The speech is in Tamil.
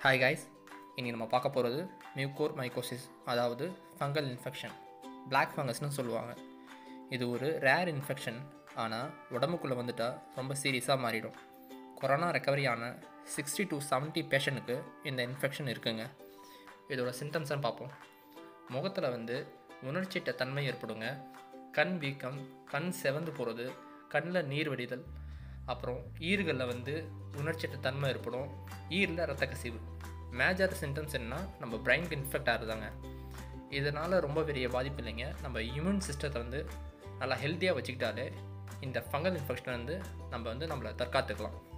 ஹாய் கைஸ் இன்றைக்கி நம்ம பார்க்க போகிறது மியூகோர் மைக்கோசிஸ் அதாவது ஃபங்கல் இன்ஃபெக்ஷன் பிளாக் ஃபங்கஸ்னு சொல்லுவாங்க இது ஒரு ரேர் இன்ஃபெக்ஷன் ஆனால் உடம்புக்குள்ளே வந்துட்டால் ரொம்ப சீரியஸாக மாறிடும் கொரோனா ரெக்கவரி ஆன சிக்ஸ்டி டு செவன்ட்டி பேஷண்ட்டுக்கு இந்த இன்ஃபெக்ஷன் இருக்குங்க இதோட சிம்டம்ஸை பார்ப்போம் முகத்தில் வந்து உணர்ச்சிட்ட தன்மை ஏற்படுங்க கண் வீக்கம் கண் செவந்து போகிறது கண்ணில் நீர் வடிதல் அப்புறம் ஈறுகளில் வந்து உணர்ச்சிட்ட தன்மை ஏற்படும் ஈரில் ரத்த கசிவு மேஜர் சிம்டம்ஸ் என்னன்னா நம்ம பிரைனுக்கு இன்ஃபெக்ட் ஆகுதாங்க இதனால் ரொம்ப பெரிய பாதிப்பு இல்லைங்க நம்ம இம்யூன் சிஸ்டத்தை வந்து நல்லா ஹெல்த்தியாக வச்சுக்கிட்டாலே இந்த ஃபங்கல் இன்ஃபெக்ஷன் வந்து நம்ம வந்து நம்மளை தற்காத்துக்கலாம்